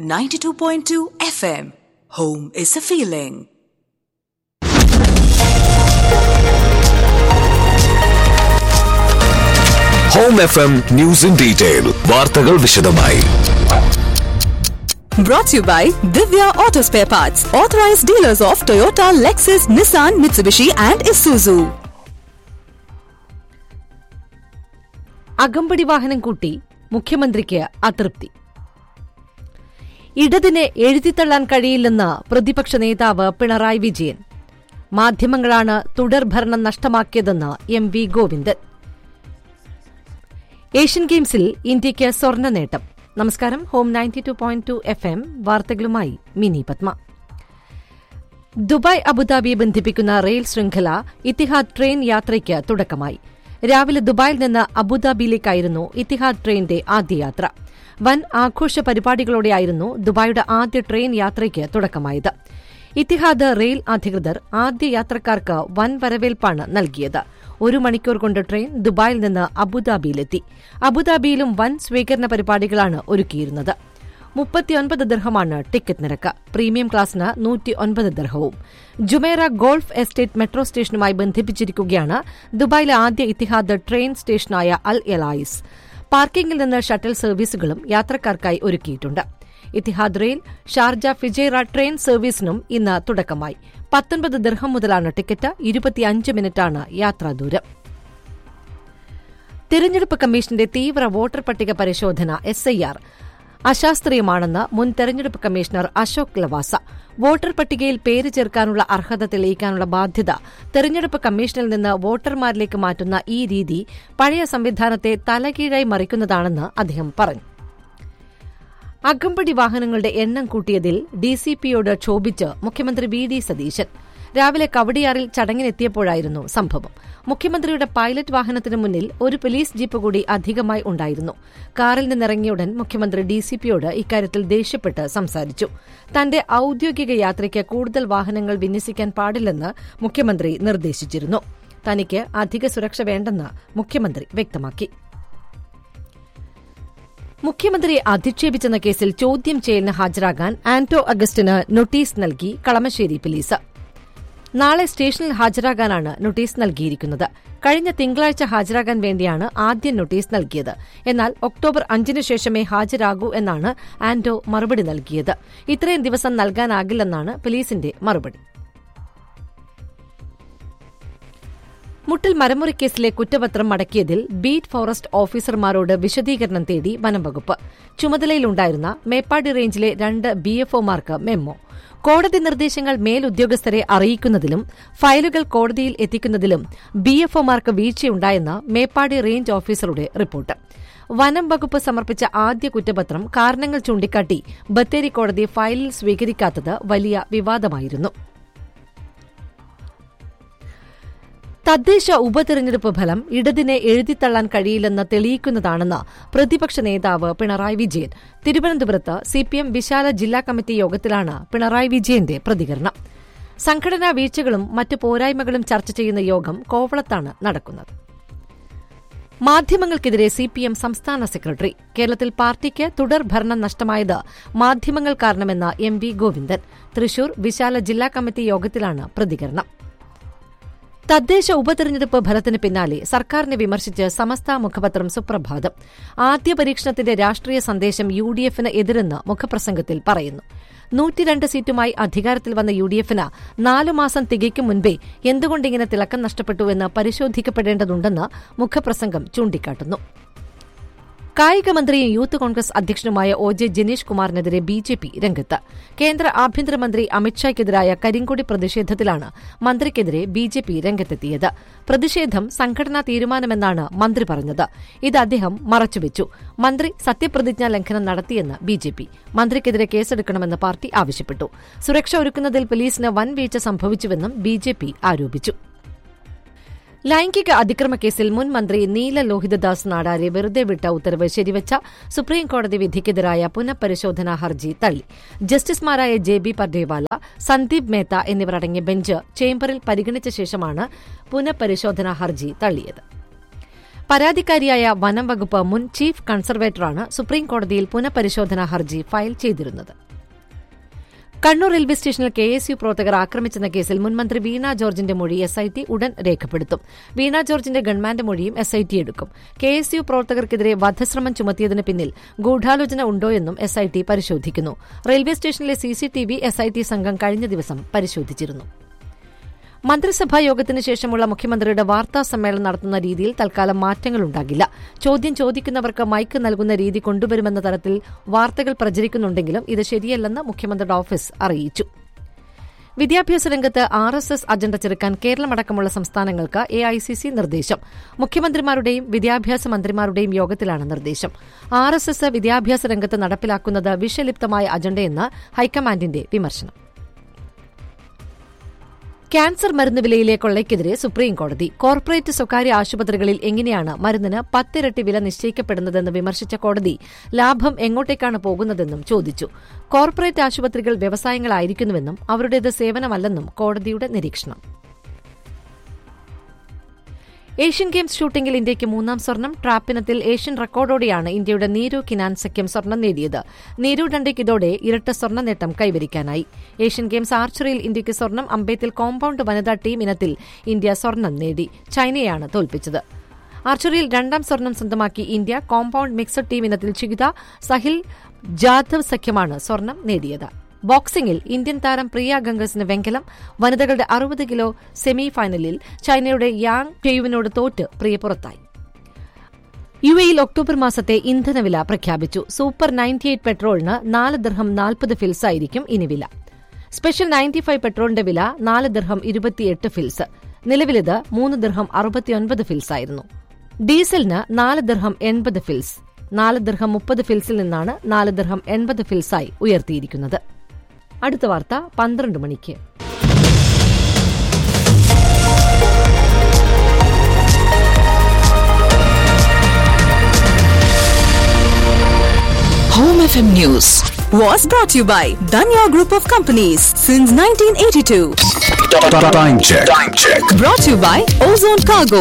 92.2 FM. Home is a feeling. Home F M news in detail വാർത്തകൾ വിശദമായി Brought to you by Divya Auto Spare Parts, authorized dealers of Toyota, Lexus, Nissan, Mitsubishi, and Isuzu. അകമ്പടി വാഹനം കൂട്ടി മുഖ്യമന്ത്രിക്ക് അതൃപ്തി ഇടതിനെ എഴുതിത്തള്ളാൻ കഴിയില്ലെന്ന് പ്രതിപക്ഷ നേതാവ് പിണറായി വിജയൻ മാധ്യമങ്ങളാണ് തുടർഭരണം നഷ്ടമാക്കിയതെന്ന് എം വി ഗോവിന്ദൻ ഏഷ്യൻ ഗെയിംസിൽ ഇന്ത്യയ്ക്ക് സ്വർണ്ണ നേട്ടം നമസ്കാരം home ninety two point two FM എം വാർത്തകളുമായി മിനി പത്മ ദുബായ് അബുദാബിയെ ബന്ധിപ്പിക്കുന്ന റെയിൽ ശൃംഖല ഇത്തിഹാദ് ട്രെയിൻ യാത്രയ്ക്ക് തുടക്കമായി രാവിലെ ദുബായിൽ നിന്ന് അബുദാബിയിലേക്കായിരുന്നു ഇത്തിഹാദ് ട്രെയിനിന്റെ ആദ്യ യാത്ര വൻ ആഘോഷ പരിപാടികളോടെയായിരുന്നു ദുബായിയുടെ ആദ്യ ട്രെയിൻ യാത്രയ്ക്ക് തുടക്കമായത് ഇത്തിഹാദ് റെയിൽ അധികൃതർ ആദ്യ യാത്രക്കാർക്ക് വൻ വരവേൽപ്പാണ് നൽകിയത് ഒരു മണിക്കൂർ കൊണ്ട് ട്രെയിൻ ദുബായിൽ നിന്ന് അബുദാബിയിലെത്തി അബുദാബിയിലും വൻ സ്വീകരണ പരിപാടികളാണ് ഒരുക്കിയിരുന്നത് മുപ്പത്തിയൊൻപത് ദർഹമാണ് ടിക്കറ്റ് നിരക്ക് പ്രീമിയം ക്ലാസ്സിന് നൂറ്റി ഒൻപത് ദർഹവും ജുമേറ ഗോൾഫ് എസ്റ്റേറ്റ് മെട്രോ സ്റ്റേഷനുമായി ബന്ധിപ്പിച്ചിരിക്കുകയാണ് ദുബായിലെ ആദ്യ ഇത്തിഹാദ് ട്രെയിൻ സ്റ്റേഷനായ അൽ എലായിസ് പാർക്കിംഗിൽ നിന്ന് ഷട്ടൽ സർവീസുകളും യാത്രക്കാർക്കായി ഒരുക്കിയിട്ടുണ്ട് Etihad rail Sharjah Fujairah train സർവീസിനും ഇന്ന് തുടക്കമായി പത്തൊൻപത് ദർഹം മുതലാണ് ടിക്കറ്റ് ഇരുപത്തിയഞ്ച് മിനിറ്റാണ് യാത്രാദൂരം തിരഞ്ഞെടുപ്പ് കമ്മീഷന്റെ തീവ്ര വോട്ടർ പട്ടിക പരിശോധന എസ് ഐ ആർ അശാസ്ത്രീയമാണെന്ന് മുൻ തെരഞ്ഞെടുപ്പ് കമ്മീഷണർ അശോക് ലവാസ വോട്ടർ പട്ടികയിൽ പേര് ചേർക്കാനുള്ള അർഹത തെളിയിക്കാനുള്ള ബാധ്യത തെരഞ്ഞെടുപ്പ് കമ്മീഷനിൽ നിന്ന് വോട്ടർമാരിലേക്ക് മാറ്റുന്ന ഈ രീതി പഴയ സംവിധാനത്തെ തലകീഴായി മറിക്കുന്നതാണെന്ന് അദ്ദേഹം പറഞ്ഞു അകമ്പടി വാഹനങ്ങളുടെ എണ്ണം കൂട്ടിയതിൽ ഡിസിപിയോട് ക്ഷോഭിച്ച് മുഖ്യമന്ത്രി വി ഡി സതീശൻ രാവിലെ കവടിയാറിൽ ചടങ്ങിനെത്തിയപ്പോഴായിരുന്നു സംഭവം മുഖ്യമന്ത്രിയുടെ പൈലറ്റ് വാഹനത്തിന് മുന്നിൽ ഒരു പോലീസ് ജീപ്പ് കൂടി അധികമായി ഉണ്ടായിരുന്നു കാറിൽ നിന്നിറങ്ങിയുടൻ മുഖ്യമന്ത്രി ഡിസിപിയോട് ഇക്കാര്യത്തിൽ ദേഷ്യപ്പെട്ട് സംസാരിച്ചു തന്റെ ഔദ്യോഗിക യാത്രയ്ക്ക് കൂടുതൽ വാഹനങ്ങൾ വിന്യസിക്കാൻ പാടില്ലെന്ന് മുഖ്യമന്ത്രി നിർദ്ദേശിച്ചിരുന്നു തനിക്ക് അധിക സുരക്ഷ വേണ്ടെന്ന് മുഖ്യമന്ത്രി വ്യക്തമാക്കി മുഖ്യമന്ത്രിയെ അധിക്ഷേപിച്ചെന്ന കേസിൽ ചോദ്യം ചെയ്യലിന് ഹാജരാകാൻ ആന്റോ അഗസ്റ്റിന് നോട്ടീസ് നൽകി കളമശ്ശേരി പോലീസ് നാളെ സ്റ്റേഷനിൽ ഹാജരാകാനാണ് നോട്ടീസ് നൽകിയിരിക്കുന്നത് കഴിഞ്ഞ തിങ്കളാഴ്ച ഹാജരാകാൻ വേണ്ടിയാണ് ആദ്യം നോട്ടീസ് നൽകിയത് എന്നാൽ ഒക്ടോബർ അഞ്ചിന് ശേഷമേ ഹാജരാകൂ എന്നാണ് ആന്റോ മറുപടി നൽകിയത് ഇത്രയും ദിവസം നൽകാനാകില്ലെന്നാണ് പോലീസിന്റെ മറുപടി മുട്ടൽ മരമുറി കേസിലെ കുറ്റപത്രം മടക്കിയതിൽ ബീറ്റ് ഫോറസ്റ്റ് ഓഫീസർമാരോട് വിശദീകരണം തേടി വനംവകുപ്പ് ചുമതലയിലുണ്ടായിരുന്ന മേപ്പാടി റേഞ്ചിലെ രണ്ട് ബിഎഫ്ഒമാർക്ക് മെമ്മോ കോടതി നിർദ്ദേശങ്ങൾ മേലുദ്യോഗസ്ഥരെ അറിയിക്കുന്നതിലും ഫയലുകൾ കോടതിയിൽ എത്തിക്കുന്നതിലും ബിഎഫ്ഒമാർക്ക് വീഴ്ചയുണ്ടായെന്ന് മേപ്പാടി റേഞ്ച് ഓഫീസറുടെ റിപ്പോർട്ട് വനം വകുപ്പ് സമർപ്പിച്ച ആദ്യ കുറ്റപത്രം കാരണങ്ങൾ ചൂണ്ടിക്കാട്ടി ബത്തേരി കോടതി ഫയലിൽ സ്വീകരിക്കാത്തത് വലിയ വിവാദമായിരുന്നു തദ്ദേശ ഉപതെരഞ്ഞെടുപ്പ് ഫലം ഇടതിനെ എഴുതിത്തള്ളാൻ കഴിയില്ലെന്ന് തെളിയിക്കുന്നതാണെന്ന് പ്രതിപക്ഷ നേതാവ് പിണറായി വിജയൻ തിരുവനന്തപുരത്ത് സിപിഎം വിശാല ജില്ലാ കമ്മിറ്റി യോഗത്തിലാണ് പിണറായി വിജയന്റെ പ്രതികരണം സംഘടനാ വീഴ്ചകളും മറ്റ് പോരായ്മകളും ചർച്ച ചെയ്യുന്ന യോഗം കോവളത്താണ് നടക്കുന്നത് മാധ്യമങ്ങൾക്കെതിരെ സിപിഎം സംസ്ഥാന സെക്രട്ടറി കേരളത്തിൽ പാർട്ടിക്ക് തുടർ ഭരണം നഷ്ടമായത് മാധ്യമങ്ങൾ കാരണമെന്ന എം വി ഗോവിന്ദൻ തൃശൂർ വിശാല ജില്ലാ കമ്മിറ്റി യോഗത്തിലാണ് പ്രതികരണം തദ്ദേശ ഉപതെരഞ്ഞെടുപ്പ് ഫലത്തിന് പിന്നാലെ സർക്കാരിനെ വിമർശിച്ച് സമസ്ത മുഖപത്രം സുപ്രഭാതം ആദ്യ പരീക്ഷണത്തിന്റെ രാഷ്ട്രീയ സന്ദേശം യു ഡി എഫിന് എതിരെന്ന് മുഖപ്രസംഗത്തിൽ പറയുന്നു നൂറ്റിരണ്ട് സീറ്റുമായി അധികാരത്തിൽ വന്ന യു ഡി എഫിന് നാലു മാസം തികയ്ക്കും മുൻപേ എന്തുകൊണ്ടിങ്ങനെ തിളക്കം നഷ്ടപ്പെട്ടുവെന്ന് പരിശോധിക്കപ്പെടേണ്ടതുണ്ടെന്ന് മുഖപ്രസംഗം ചൂണ്ടിക്കാട്ടുന്നു കായിക മന്ത്രിയും യൂത്ത് കോൺഗ്രസ് അധ്യക്ഷനുമായ ഒ ജെ ജനീഷ് കുമാറിനെതിരെ ബി ജെ പി രംഗത്ത് കേന്ദ്ര ആഭ്യന്തരമന്ത്രി അമിത്ഷായ്ക്കെതിരായ കരിങ്കൊടി പ്രതിഷേധത്തിലാണ് മന്ത്രിക്കെതിരെ ബി ജെ പി രംഗത്തെത്തിയത് പ്രതിഷേധം സംഘടനാ തീരുമാനമെന്നാണ് മന്ത്രി പറഞ്ഞത് ഇത് അദ്ദേഹം മറച്ചുവെച്ചു മന്ത്രി സത്യപ്രതിജ്ഞാ ലംഘനം നടത്തിയെന്ന് ബി ജെ പി മന്ത്രിക്കെതിരെ കേസെടുക്കണമെന്ന് പാർട്ടി ആവശ്യപ്പെട്ടു സുരക്ഷ ഒരുക്കുന്നതിൽ പോലീസിന് വൻ വീഴ്ച സംഭവിച്ചുവെന്നും ബി ജെ പി ആരോപിച്ചു ലൈംഗിക അതിക്രമ കേസിൽ മുൻ മന്ത്രി നീല ലോഹിതദാസ് നാടാരെ വെറുതെ വിട്ട ഉത്തരവ് ശരിവച്ച സുപ്രീംകോടതി വിധിക്കെതിരായ പുനഃപരിശോധനാ ഹർജി തള്ളി ജസ്റ്റിസുമാരായ ജെ ബി പർദേവാല സന്ദീപ് മേത്ത എന്നിവരടങ്ങിയ ബെഞ്ച് ചേംബറിൽ പരിഗണിച്ച ശേഷമാണ് പുനഃപരിശോധനാ ഹർജി തള്ളിയത് പരാതിക്കാരിയായ വനം വകുപ്പ് മുൻ ചീഫ് കൺസർവേറ്ററാണ് സുപ്രീം കോടതിയിൽ പുനഃപരിശോധനാ ഹർജി ഫയൽ ചെയ്തിരുന്നത് കണ്ണൂർ റെയിൽവേ സ്റ്റേഷനിൽ കെ എസ് യു പ്രവർത്തകർ ആക്രമിച്ചെന്ന കേസിൽ മുൻമന്ത്രി വീണ ജോർജിന്റെ മൊഴി എസ് ഐ ടി ഉടൻ രേഖപ്പെടുത്തും വീണ ജോർജിന്റെ ഗവൺമെന്റ് മൊഴിയും എസ് ഐ ടി എടുക്കും കെ എസ് യു പ്രവർത്തകർക്കെതിരെ വധശ്രമം ചുമത്തിയതിന് പിന്നിൽ ഗൂഢാലോചന ഉണ്ടോയെന്നും എസ് ഐ ടി പരിശോധിക്കുന്നു റെയിൽവേ സ്റ്റേഷനിലെ സിസിടിവി എസ് ഐ ടി സംഘം കഴിഞ്ഞ ദിവസം പരിശോധിച്ചിരുന്നു മന്ത്രിസഭാ യോഗത്തിന് ശേഷമുള്ള മുഖ്യമന്ത്രിയുടെ വാർത്താ സമ്മേളനം നടത്തുന്ന രീതിയിൽ തൽക്കാലം മാറ്റങ്ങളുണ്ടാകില്ല ചോദ്യം ചോദിക്കുന്നവർക്ക് മൈക്ക് നൽകുന്ന രീതി കൊണ്ടുവരുമെന്ന തരത്തിൽ വാർത്തകൾ പ്രചരിക്കുന്നുണ്ടെങ്കിലും ഇത് ശരിയല്ലെന്ന് മുഖ്യമന്ത്രിയുടെ ഓഫീസ് അറിയിച്ചു വിദ്യാഭ്യാസ രംഗത്ത് ആർ എസ് എസ് അജണ്ട ചെറുക്കാൻ കേരളമടക്കമുള്ള സംസ്ഥാനങ്ങൾക്ക് എ ഐ സി സി നിർദ്ദേശം മുഖ്യമന്ത്രിമാരുടെയും വിദ്യാഭ്യാസ മന്ത്രിമാരുടെയും യോഗത്തിലാണ് നിർദ്ദേശം ആർ എസ് എസ് വിദ്യാഭ്യാസ രംഗത്ത് നടപ്പിലാക്കുന്നത് വിഷലിപ്തമായ അജണ്ടയെന്ന് ഹൈക്കമാൻഡിന്റെ വിമർശനം ക്യാൻസർ മരുന്ന് വിലയിലെ കൊള്ളയ്ക്കെതിരെ സുപ്രീംകോടതി കോർപ്പറേറ്റ് സ്വകാര്യ ആശുപത്രികളിൽ എങ്ങനെയാണ് മരുന്നിന് പത്തിരട്ടി വില നിശ്ചയിക്കപ്പെടുന്നതെന്ന് വിമർശിച്ച കോടതി ലാഭം എങ്ങോട്ടേക്കാണ് പോകുന്നതെന്നും ചോദിച്ചു കോർപ്പറേറ്റ് ആശുപത്രികൾ വ്യവസായങ്ങളായിരിക്കുന്നുവെന്നും അവരുടേത് സേവനമല്ലെന്നും കോടതിയുടെ നിരീക്ഷണം ഏഷ്യൻ ഗെയിംസ് ഷൂട്ടിംഗിൽ ഇന്ത്യയ്ക്ക് മൂന്നാം സ്വർണം ട്രാപ്പിനത്തിൽ ഏഷ്യൻ റെക്കോർഡോടെയാണ് ഇന്ത്യയുടെ നീരു കിനാൻ സഖ്യം സ്വർണം നേടിയത് നീരു ഡണ്ടയ്ക്ക് ഇതോടെ ഇരട്ട സ്വർണ്ണ നേട്ടം കൈവരിക്കാനായി ഏഷ്യൻ ഗെയിംസ് ആർച്ചറിയിൽ ഇന്ത്യയ്ക്ക് സ്വർണം അമ്പേത്തിൽ കോമ്പൌണ്ട് വനിതാ ടീം ഇനത്തിൽ ഇന്ത്യ സ്വർണം നേടി ചൈനയാണ് തോൽപ്പിച്ചത് ആർച്ചറിയിൽ രണ്ടാം സ്വർണം സ്വന്തമാക്കി ഇന്ത്യ കോമ്പൌണ്ട് മിക്സഡ് ടീം ഇനത്തിൽ ചികിത സഹിൽ ജാധവ് സഖ്യമാണ് സ്വർണം നേടിയത് ബോക്സിംഗിൽ ഇന്ത്യൻ താരം പ്രിയ ഗംഗസിന് വെങ്കലം വനിതകളുടെ അറുപത് കിലോ സെമി ഫൈനലിൽ ചൈനയുടെ യാങ് ഫെയുവിനോട് തോറ്റ് പ്രിയ പുറത്തായി യു എയിൽ ഒക്ടോബർ മാസത്തെ ഇന്ധനവില പ്രഖ്യാപിച്ചു സൂപ്പർ നയൻറ്റി എയ്റ്റ് പെട്രോളിന് നാല് ദിർഹം നാൽപ്പത് ഫിൽസ് ആയിരിക്കും ഇനി വില സ്പെഷ്യൽ നയൻറ്റി ഫൈവ് പെട്രോളിന്റെ വില നാല് ദിർഹം ഇരുപത്തിയെട്ട് ഫിൽസ് നിലവിലിത് മൂന്ന് ദിർഹം അറുപത്തിയൊൻപത് ഫിൽസ് ആയിരുന്നു ഡീസലിന് നാല് ദിർഹം എൺപത് ഫിൽസ് നാല് ദിർഹം മുപ്പത് ഫിൽസിൽ നിന്നാണ് നാല് ദിർഹം എൺപത് ഫിൽസായി ഉയർത്തിയിരിക്കുന്നത് അടുത്ത വാർത്ത പന്ത്രണ്ട് മണിക്ക് Home FM News was brought to you by Danya Group of Companies since 1982. Time check. Time check. Brought to you by Ozone Cargo.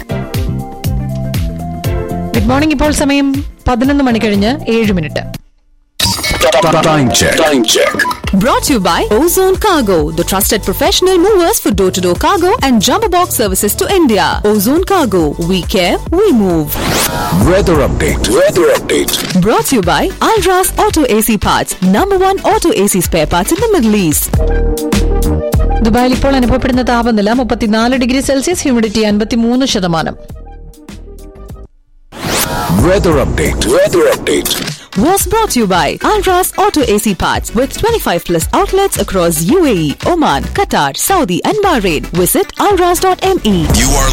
Good morning ഇപ്പോൾ സമയം പതിനൊന്ന് മണി കഴിഞ്ഞ് ഏഴ് minute Time check. Time check. Brought to you by Ozone Cargo, the trusted professional movers for door to door cargo and jumbo box services to India. Ozone Cargo, we care, we move. Weather update. Weather update. Brought to you by Alras Auto AC Parts, number one auto AC spare parts in the Middle East. ദുബായിൽ ഇപ്പോൾ അനുഭവപ്പെടുന്ന താപനില മുപ്പത്തിനാല് degree Celsius humidity അൻപത്തിമൂന്ന് ശതമാനം Weather update. Weather update. Was brought to you by Alras Auto AC Parts with 25 plus outlets across UAE, Oman, Qatar, Saudi, and Bahrain. Visit alras.me. You are